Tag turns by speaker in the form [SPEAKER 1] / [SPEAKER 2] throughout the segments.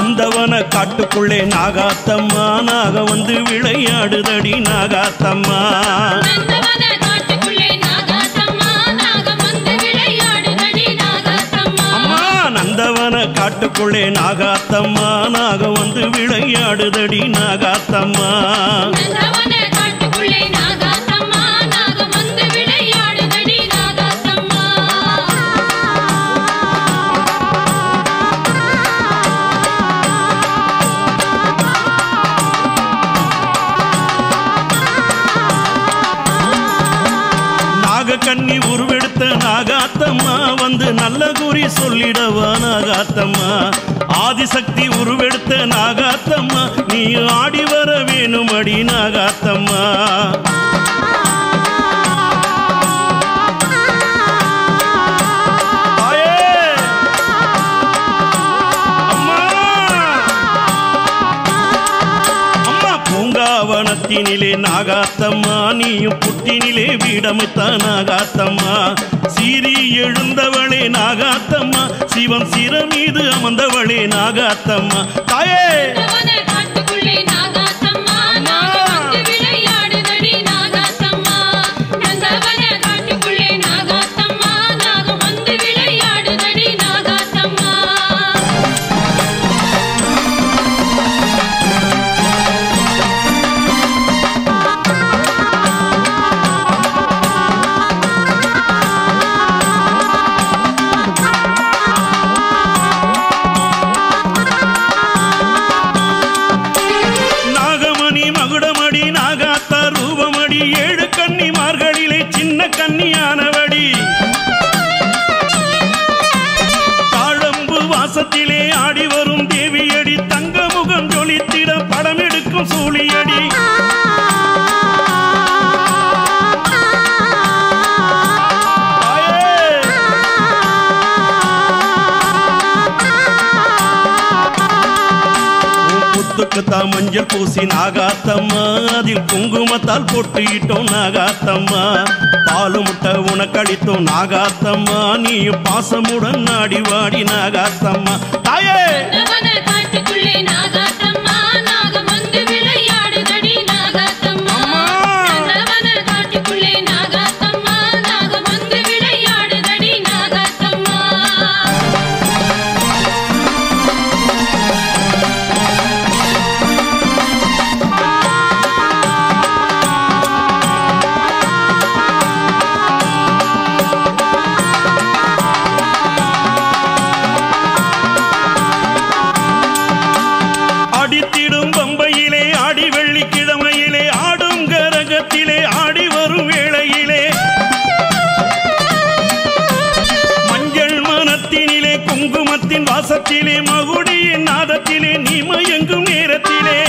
[SPEAKER 1] நந்தவன காட்டுக்குள்ளே நாகாத்தம்மா நாக வந்து விளையாடுதடி நாகாத்தம்மா
[SPEAKER 2] நந்தவன காட்டுக்குள்ளே நாகாத்தம்மா நாகம் வந்து விளையாடுதடி நாகாத்தம்மா
[SPEAKER 1] அம்மா நந்தவன காட்டுக்குள்ளே நாகாத்தம்மா நாக வந்து விளையாடுதடி நாகாத்தம்மா
[SPEAKER 2] நந்தவன காட்டுக்குள்ளே நாகாத்தம்மா நாகம் வந்து விளையாடுதடி நாகாத்தம்மா
[SPEAKER 1] நாகக்கண்ணி உருவெடுத்த நாகாத்தம்மா வந்து நல்ல குறி சொல்லிடவா நாகாத்தம்மா ஆதிசக்தி உருவெடுத்த நாகாத்தம்மா நீ ஆடி வர வேணுமடி நாகாத்தம்மா தாயே! அம்மா! அம்மா பூங்காவனத்தினிலே நாகாத்தம்மா நீயும் புட்டினிலே வீடமைத்த நாகாத்தம்மா சீறி எழுந்தவளே நாகாத்தம்மா சிவன் சிர மீது அமர்ந்தவளே நாகாத்தம்மா தாயே
[SPEAKER 2] நந்தவன காட்டுக்குள்ளே நாகாத்தம்மா நாகம் வந்து விளையாடுதடி நாகாத்தம்மா நந்தவன காட்டுக்குள்ளே நாகாத்தம்மா நாகம் வந்து விளையாடுதடி நாகாத்தம்மா
[SPEAKER 1] நாகமணி மகுடமடி நாகாத்தா ரூபமடி ஏழு கன்னிமார்களிலே சின்ன கன்னியானவடி தாழம்பு வாசத்திலே ஆடி வரும் தேவியடி தங்க முகம் ஜொலித்திட படம் எடுக்கும் சூழியடி தாயே! உன் புத்துக்குத்தான் மஞ்சள் பூசி நாகாத்தம்மா அதில் குங்குமத்தால் பொட்டிட்டோம் நாகாத்தம்மா பாலு முட்டை உனக்களித்தோம் நாகாத்தம்மா நீயும் பாசமுடன் நாடி வாடி நாகாத்தம்மா தாயே
[SPEAKER 2] நந்தவன காட்டுக்குள்ளே நாகாத்தம்மா நாகம் வந்து விளையாடுதடி நாகாத்தம்மா
[SPEAKER 1] அம்மா!
[SPEAKER 2] நந்தவன காட்டுக்குள்ளே நாகாத்தம்மா நாகம் வந்து விளையாடுதடி நாகாத்தம்மா
[SPEAKER 1] அடித்திடும் பம்பையிலே ஆடி வெள்ளிக்கிழமையிலே ஆடும் கரகத்திலே ஆடி வரும் வேளையிலே மஞ்சள் மனத்தினிலே குங்குமத்தின் வாசத்திலே மகுடியின் நாதத்திலே நீ மயங்கும் நேரத்திலே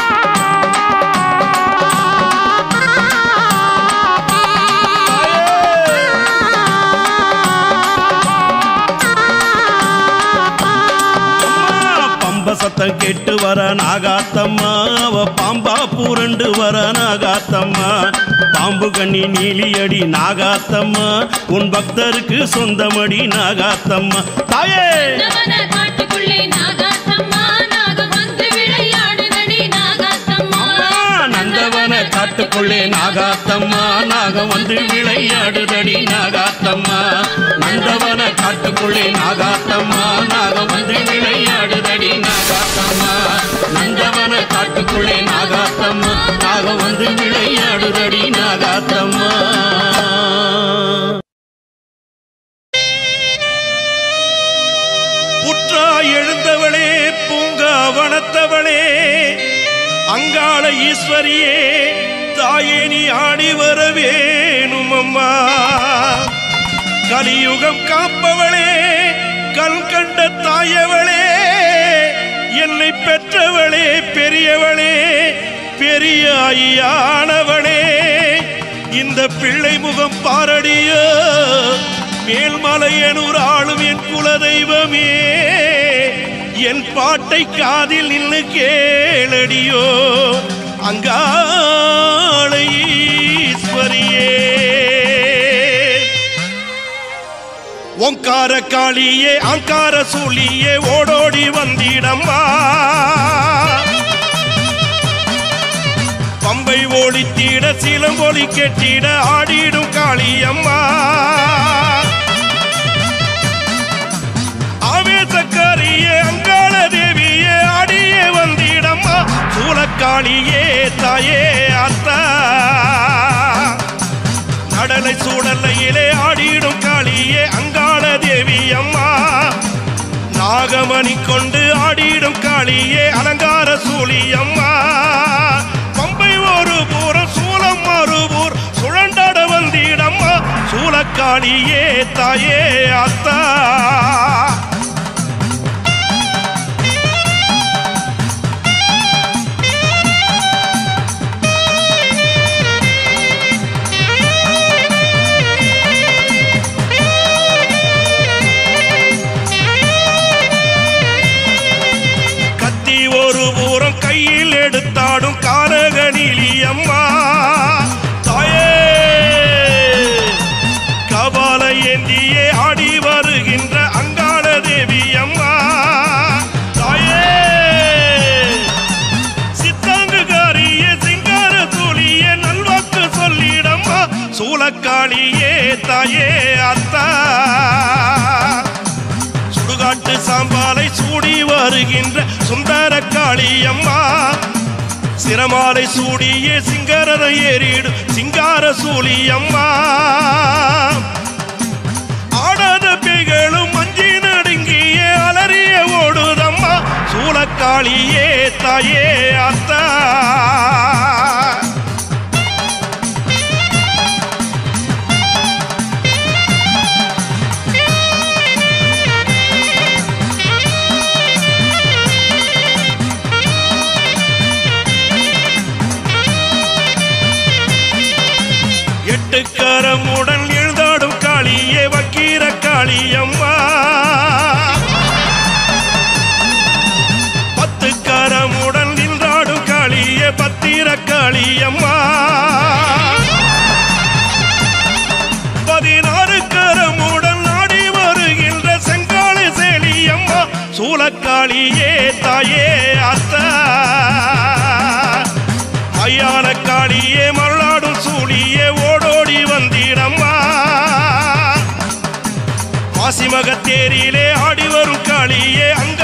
[SPEAKER 1] அம்மா, பம்ப சத்தம் கேட்டு வர நாகாத்தம்மா அவ பாம்பா பூரண்டு வர நாகாத்தம்மா பாம்பு கண்ணி நீலியடி நாகாத்தம்மா உன் பக்தருக்கு சொந்தமடி நாகாத்தம்மா தாயே
[SPEAKER 2] நந்தவன காட்டுக்குள்ளே நாகாத்தம்மா நாகம் வந்து விளையாடுதடி நாகாத்தம்மா
[SPEAKER 1] அம்மா, நந்தவன காட்டுக்குள்ளே நாகாத்தம்மா நாகம் வந்து விளையாடுதடி நாகாத்தம்மா நந்தவன காட்டுக்குள்ளே நாகாத்தம்மா நாகம் வந்து விளையாடுதடி நாகாத்தம்மா நந்தவன காட்டுக்குள்ளே நாகாத்தம்மா நாகம் வந்து விளையாடுதடி நாகாத்தம்மா புற்றா எழுந்தவளே பூங்கா வனத்தவளே அங்காள ஈஸ்வரியே தாயே நீ ஆடி வர வேணும் அம்மா கலியுகம் காப்பவளே கண் கண்ட தாயவளே என்னை பெற்றவளே பெரியவளே பெரியாயியானவளே இந்த பிள்ளை முகம் பாரடியோ மேல்மலையனூர் ஆளும் என் குலதெய்வமே என் பாட்டை காதில் நின்று கேளடியோ அங்காள ஈஸ்வரியே உன்
[SPEAKER 3] ஓங்கார காளியே அங்கார சூழியே ஓடோடி வந்திடம்மா பம்பை ஒளித்திட சிலம்பொலி கெட்டிட ஆடிடும் காளியம்மா ஆவேசக்காரியே அங்காள தேவியே ஆடியே வந்திடம்மா சூலக்காளியே தாயே அத்தா கடலை சூடலையிலே ஆடிடும் காளியே அங்காள தேவி அம்மா நாகமணி கொண்டு ஆடிடும் காளியே அலங்கார சூழி அம்மா பம்பை ஒரு பூரம் சூலம் மறுபூர் சுழண்டாட வந்திடம்மா சூலக்காளியே தாயே அத்தா கத்தி ஒரு பூரம் கையில் எடுத்தாடும் காரகணிலி அம்மா தாயே கபால ஏந்தியே ஆடி வருகின்ற அங்காள தேவி அம்மா தாயே சித்தாங்குகாரியே சிங்கார தூளியே நல்வாக்கு சொல்லிடம்மா சூலக்காளியே தாயே அத்தா சுடுகாட்டு சாம்பாலை சூடி வருகின்ற சுந்தர காளியம்மா சிரமாலை சூடியே சிங்கரத ஏறிடு சிங்கார சூழியம்மா ஆடாத பேய்களும் மஞ்சி நடுங்கியே அலறிய ஓடுதம்மா சூலக்காளியே தாயே அத்தா எட்டுக்கரமுடன் எழுதாடும் காளியே வக்கீர காளியம்மா பத்து கரமுடன் நின்றாடும் காளியே பத்திர காளியம்மா பதினாறு கரமுடன் நாடி வருகின்ற செங்காளி சேலியம்மா சூலக்காளியே தாயே அத்தா ஐயான காளியே மல்லாடும் சூழியே ஓடோடி வந்திடம்மா மாசிமகத்தேரியிலே ஆடி வரும் காளியே அங்க